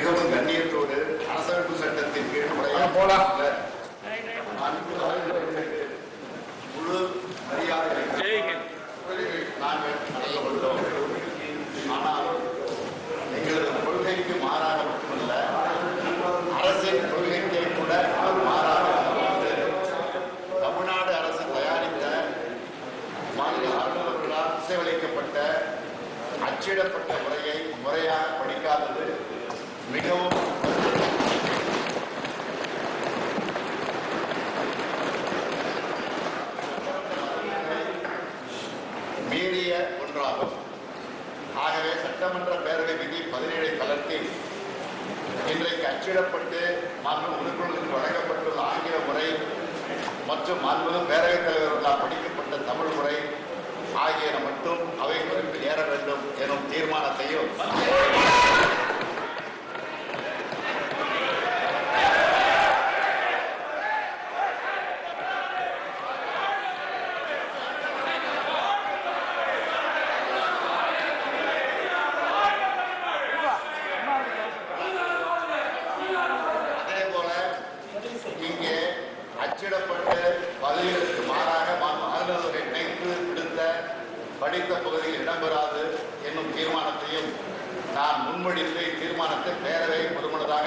மிகவும் கண்ணியத்தோடு அரசமைப்பு சட்டத்தின் கீழ் முறையாக போலாம். முழு மரியாதை நாங்கள் நடந்து கொண்டோம் ஆனால் எங்களது கொள்கைக்கு மாறாக மட்டுமல்ல அரசின் கொள்கைக்கு கூட மாறாக இருந்து தமிழ்நாடு அரசு தயாரித்த மாநில ஆளுநர்களால் இசைவளிக்கப்பட்ட அச்சிடப்பட்ட முறையை முறையாக படிக்காதது மிகவும் மீறிய ஒன்றாகும் ஆகவே சட்டமன்ற பேரவை விதி பதினேழை தளர்த்தி இன்றைக்கு அச்சிடப்பட்டு மாண்பு உறுப்பினர்களுக்கு வழங்கப்பட்டுள்ள ஆங்கில முறை மற்றும் மாண்பு பேரவைத் தலைவர்களால் படிக்கப்பட்ட தமிழ் முறை ஆகியன மட்டும் அவை குறிப்பில் ஏற வேண்டும் எனும் தீர்மானத்தையும் அதே போல இங்கே அச்சிடப்பட்டு பதில்களுக்கு மாறாக மாண்பு ஆளுநர் இணைத்து விடுத்த படித்த பகுதியில் இடம்பெறாது என்னும் தீர்மானத்தையும் நான் முன்மொழிந்து இத்தீர்மானத்தை பேரவை பொதுமனதாக